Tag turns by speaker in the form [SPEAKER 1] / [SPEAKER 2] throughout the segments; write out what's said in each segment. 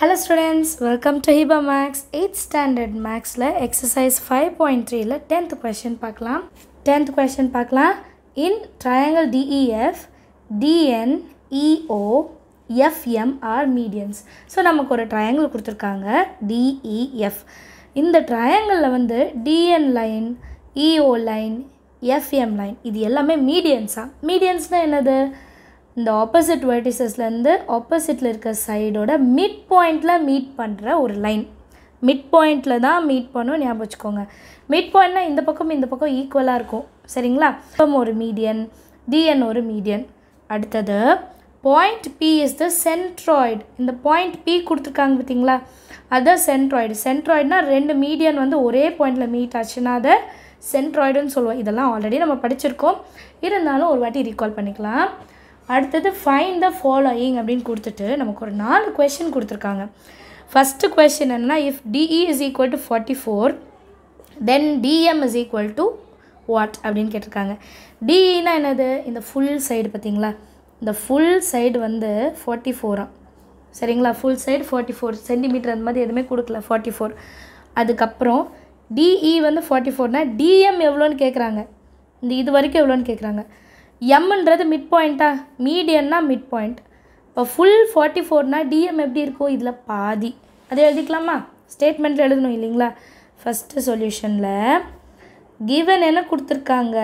[SPEAKER 1] hello students welcome to Hiba maths eighth standard மேக்ஸில் exercise five point த்ரீல tenth question பார்க்கலாம் tenth question பார்க்கலாம் in triangle DEF DN EO FM are medians so நமக்கு ஒரு triangle கொடுத்துருக்காங்க DEF இந்த ட்ரையாங்கிளில் வந்து DN line EO line FM line இது எல்லாமே மீடியன்ஸா மீடியன்ஸ்னால் என்னது இந்த ஆப்போசிட் வெர்டிசஸ்லேருந்து ஆப்போசிட்டில் இருக்க சைடோட மிட் பாயிண்டில் மீட் பண்ணுற ஒரு லைன் மிட் பாயிண்டில் தான் மீட் பண்ணும் ஞாபகம் வச்சுக்கோங்க மிட் பாயிண்ட்னா இந்த பக்கம் இந்த பக்கம் ஈக்குவலாக இருக்கும் சரிங்களா எஃப்எம் ஒரு மீடியன் டிஎன் ஒரு மீடியன் அடுத்தது point P is the centroid இந்த பாயிண்ட் பி கொடுத்துருக்காங்க பார்த்தீங்களா அதுதான் சென்ட்ராய்டு சென்ட்ராய்டுனா ரெண்டு மீடியன் வந்து ஒரே பாயிண்டில் மீட் ஆச்சுன்னா அதை சென்ட்ராய்டுன்னு சொல்லுவோம் இதெல்லாம் ஆல்ரெடி நம்ம படிச்சிருக்கோம் இருந்தாலும் ஒரு வாட்டி ரீகால் பண்ணிக்கலாம் அடுத்தது ஃபைன் த ஃபாலோயிங் அப்படின்னு கொடுத்துட்டு நமக்கு ஒரு நாலு கொஷின் கொடுத்துருக்காங்க ஃபஸ்ட்டு கொஷின் என்னென்னா if DE is equal to forty four then DM is equal to what அப்படின்னு கேட்டிருக்காங்க டிஇனா என்னது இந்த ஃபுல் சைடு பார்த்தீங்களா இந்த ஃபுல் சைடு வந்து ஃபார்ட்டி ஃபோரா சரிங்களா full side forty four centimetre அந்த மாதிரி எதுவுமே கொடுக்கல ஃபார்ட்டி ஃபோர் அதுக்கப்புறம் டிஇ வந்து ஃபார்ட்டி ஃபோர்னால் டிஎம் எவ்வளோன்னு கேட்குறாங்க இந்த இது வரைக்கும் எவ்வளோன்னு கேட்குறாங்க எம்ன்றது மிட் பாயிண்ட்டா மீடியன்னா மிட் பாயிண்ட் இப்போ ஃபுல் ஃபார்ட்டி ஃபோர்னா டிஎம் எப்படி இருக்கும் இதில் பாதி அதை எழுதிக்கலாமா ஸ்டேட்மெண்ட்டில் எழுதணும் இல்லைங்களா ஃபஸ்ட்டு சொல்யூஷனில் கிவன் என்ன கொடுத்துருக்காங்க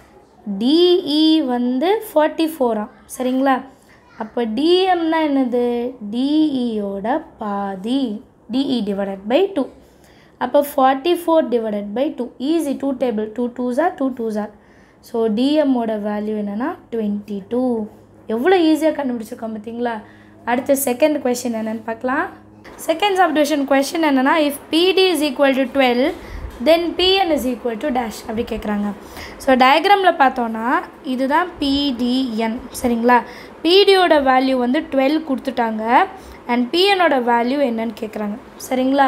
[SPEAKER 1] டிஇ வந்து ஃபார்ட்டி ஃபோரா சரிங்களா அப்போ டிஎம்னா என்னது டிஇயோட பாதி டிஇ டிவைடட் பை டூ அப்போ forty four divided by two easy two table two டூஸா டூ டூஸா ஸோ டிஎம்மோட வேல்யூ என்னென்னா டுவெண்ட்டி டூ எவ்வளோ ஈஸியாக கண்டுபிடிச்சிருக்கோம் பார்த்தீங்களா அடுத்த செகண்ட் கொஷின் என்னென்னு பார்க்கலாம் செகண்ட் சப்டிவிஷன் கொஷின் என்னென்னா if PD is equal to twelve then PN is equal to dash அப்படி கேட்குறாங்க ஸோ டயக்ராமில் பார்த்தோன்னா இதுதான் பிடிஎன் சரிங்களா பிடியோட வேல்யூ வந்து டுவெல் கொடுத்துட்டாங்க அண்ட் பிஎனோட வேல்யூ என்னன்னு கேட்குறாங்க சரிங்களா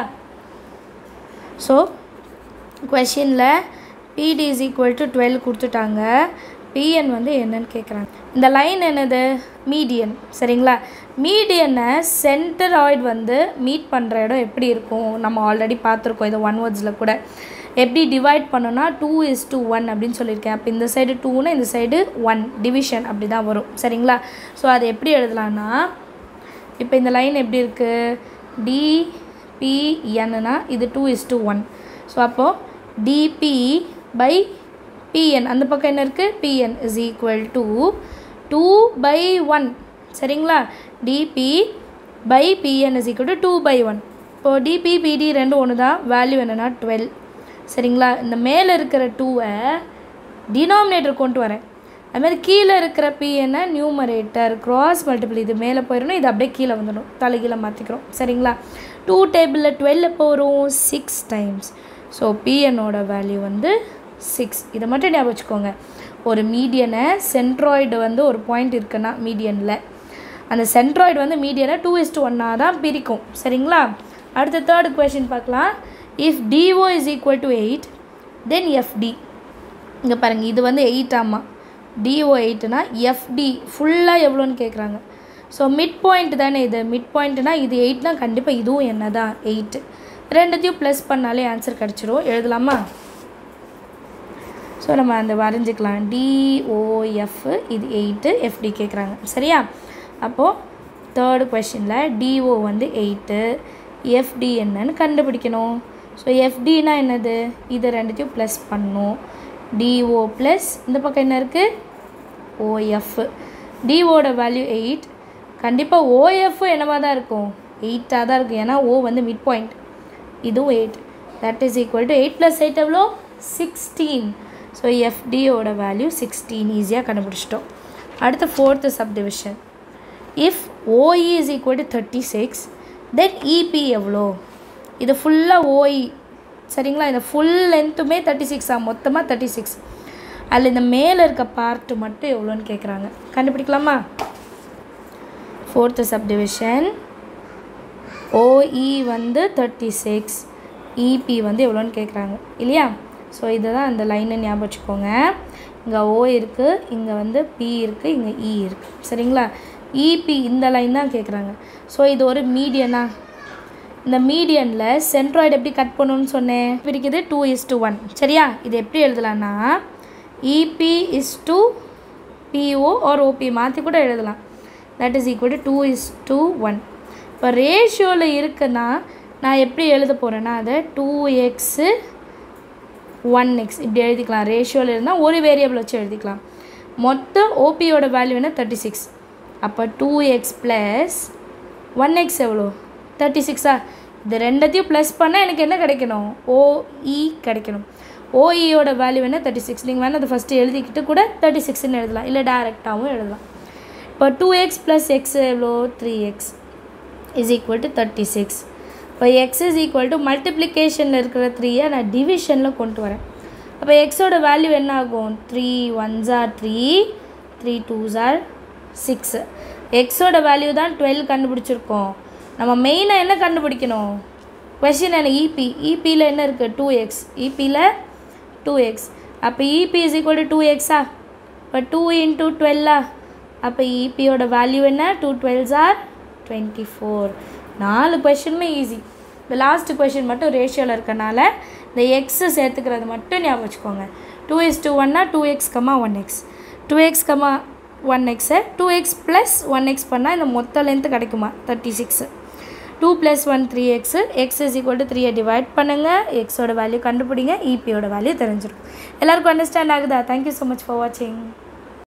[SPEAKER 1] ஸோ கொஷினில் PD is equal to twelve கொடுத்துட்டாங்க பிஎன் வந்து என்னன்னு கேட்குறாங்க இந்த லைன் என்னது மீடியன் சரிங்களா மீடியனை சென்டராய்டு வந்து மீட் பண்ணுற இடம் எப்படி இருக்கும் நம்ம ஆல்ரெடி பார்த்துருக்கோம் இது ஒன் வேர்ட்ஸில் கூட எப்படி டிவைட் பண்ணோன்னா டூ இஸ் டூ ஒன் அப்படின்னு சொல்லியிருக்கேன் அப்போ இந்த சைடு டூனா இந்த சைடு ஒன் டிவிஷன் அப்படி தான் வரும் சரிங்களா ஸோ அதை எப்படி எழுதலான்னா இப்போ இந்த லைன் எப்படி இருக்குது டிபிஎன்னா இது two is to one so அப்போது டிபி பை பிஎன் அந்த பக்கம் என்ன இருக்குது PN is equal to two by one சரிங்களா டிபி by PN is equal to two by one இப்போது டிபி பிடி ரெண்டும் ஒன்று தான் வேல்யூ என்னென்னா டுவெல் சரிங்களா இந்த மேலே இருக்கிற டூவை டினாமினேட்டர் கொண்டு வரேன் அதுமாதிரி கீழே இருக்கிற பிஎன்னை நியூமரேட்டர் க்ராஸ் மல்டிபிள் இது மேலே போயிடணும் இது அப்படியே கீழே வந்துடும் தலைகீழே மாற்றிக்கிறோம் சரிங்களா டூ டேபிளில் டுவெல் எப்போ வரும் சிக்ஸ் டைம்ஸ் ஸோ பிஎன்னோட வேல்யூ வந்து சிக்ஸ் இதை மட்டும் ஞாபகம் வச்சுக்கோங்க ஒரு மீடியனை சென்ட்ராய்டு வந்து ஒரு பாயிண்ட் இருக்குன்னா மீடியனில் அந்த சென்ட்ராய்டு வந்து மீடியனை டூ இஸ்ட் ஒன்னாக தான் பிரிக்கும் சரிங்களா அடுத்த தேர்டு கொஷின் பார்க்கலாம் if DO is equal to eight then FD இங்கே பாருங்கள் இது வந்து எயிட் ஆமாம் டிஓ எயிட்னா எஃப்டி ஃபுல்லாக எவ்வளோன்னு கேட்குறாங்க ஸோ மிட் பாயிண்ட் தானே இது மிட் பாயிண்ட்னா இது எயிட்னா கண்டிப்பாக இதுவும் என்ன தான் எயிட்டு ரெண்டுத்தையும் ப்ளஸ் பண்ணாலே ஆன்சர் கிடச்சிரும் எழுதலாமா ஸோ நம்ம அந்த வரைஞ்சிக்கலாம் டிஓஎஃப் இது எயிட்டு எஃப்டி கேட்குறாங்க சரியா அப்போது தேர்டு கொஷினில் டிஓ வந்து எயிட்டு எஃப்டி என்னன்னு கண்டுபிடிக்கணும் ஸோ எஃப்டினா என்னது இதை ரெண்டுத்தையும் ப்ளஸ் பண்ணணும் டிஓ ப்ளஸ் இந்த பக்கம் என்ன இருக்குது ஓஎஃப் டிஓட வேல்யூ எயிட் கண்டிப்பாக ஓஎஃப் என்னவா தான் இருக்கும் எயிட்டாக தான் இருக்கும் ஏன்னா ஓ வந்து மிட் பாயிண்ட் இதுவும் eight that is equal to eight plus eight எவ்வளோ சிக்ஸ்டீன் ஸோ எஃப்டியோட வேல்யூ சிக்ஸ்டீன் ஈஸியாக கண்டுபிடிச்சிட்டோம் அடுத்த fourth subdivision if OE is equal to thirty six then EB எவ்வளோ இது ஃபுல்லாக ஓஇ சரிங்களா இந்த ஃபுல் லென்த்துமே தேர்ட்டி சிக்ஸா மொத்தமாக தேர்ட்டி சிக்ஸ் அதில் இந்த மேலே இருக்க பார்ட்டு மட்டும் எவ்வளோன்னு கேட்குறாங்க கண்டுபிடிக்கலாமா ஃபோர்த்து சப்டிவிஷன் ஓஇ வந்து தேர்ட்டி சிக்ஸ் இபி வந்து எவ்வளோன்னு கேட்குறாங்க இல்லையா ஸோ இதை தான் அந்த லைனை ஞாபகம் வச்சுக்கோங்க இங்கே ஓ இருக்குது இங்கே வந்து பி இருக்குது இங்கே இ இருக்குது சரிங்களா இபி இந்த லைன் தான் கேட்குறாங்க ஸோ இது ஒரு மீடியனா இந்த மீடியனில் சென்ட்ராய்டு எப்படி கட் பண்ணணும்னு சொன்னேன் பிரிக்குது டூ இஸ் டு ஒன் சரியா இது எப்படி எழுதலாம்னா EB is to BO or OB மாற்றி கூட எழுதலாம் that is equal to two is to one இப்போ ரேஷியோவில் இருக்குன்னா நான் எப்படி எழுத போகிறேன்னா அதை டூ எக்ஸு ஒன் எக்ஸ் இப்படி எழுதிக்கலாம் ரேஷியோவில் இருந்தால் ஒரு வேரியபிள் வச்சு எழுதிக்கலாம் மொத்தம் ஓபியோட வேல்யூ என்ன தேர்ட்டி சிக்ஸ் அப்போ two x plus one x எவ்வளோ தேர்ட்டி சிக்ஸா இது ரெண்டத்தையும் ப்ளஸ் பண்ணால் எனக்கு என்ன கிடைக்கணும் ஓஇ கிடைக்கணும் ஓஇயோட வேல்யூ என்ன தேர்ட்டி சிக்ஸ் நீங்கள் வேணால் அதை ஃபஸ்ட்டு எழுதிக்கிட்டு கூட தேர்ட்டி சிக்ஸ்னு எழுதலாம் இல்லை டேரெக்டாகவும் எழுதலாம் இப்போ டூ எக்ஸ் ப்ளஸ் எக்ஸ் எவ்வளோ three x is equal to thirty six இப்போ எக்ஸ் இஸ் ஈக்குவல் டு மல்டிப்ளிகேஷனில் இருக்கிற த்ரீயை நான் டிவிஷனில் கொண்டு வரேன் அப்போ எக்ஸோட வேல்யூ என்ன ஆகும் three ones are three three twos are six எக்ஸோட வேல்யூ தான் டுவெல் கண்டுபிடிச்சிருக்கோம் நம்ம மெயினாக என்ன கண்டுபிடிக்கணும் கொஷின் என்ன இபி இபியில் என்ன இருக்குது டூ எக்ஸ் இபியில் டூ எக்ஸ் அப்போ EB is equal to two எக்ஸா இப்போ டூ இன்ட்டு டுவெல்லா அப்போ இபியோட வேல்யூ என்ன two twelves are twenty four நாலு கொஷினுமே ஈஸி இந்த லாஸ்ட் கொஷின் மட்டும் ரேஷியோவில் இருக்கனால இந்த எக்ஸு சேர்த்துக்கிறது மட்டும் ஞாபகம் வச்சுக்கோங்க டூ எக்ஸ் டூ ஒன்னா two x comma one x two x comma one எக்ஸை two x plus one x பண்ணால் இந்த மொத்த லென்த்து கிடைக்குமா thirty six two plus one three x x is equal to த்ரீயை டிவைட் பண்ணுங்கள் எக்ஸோட வேல்யூ கண்டுபிடிங்க இபியோட வேல்யூ தெரிஞ்சிடும் எல்லாருக்கும் அண்டர்ஸ்டாண்ட் ஆகுதா தேங்க்யூ ஸோ மச் ஃபார் வாட்சிங்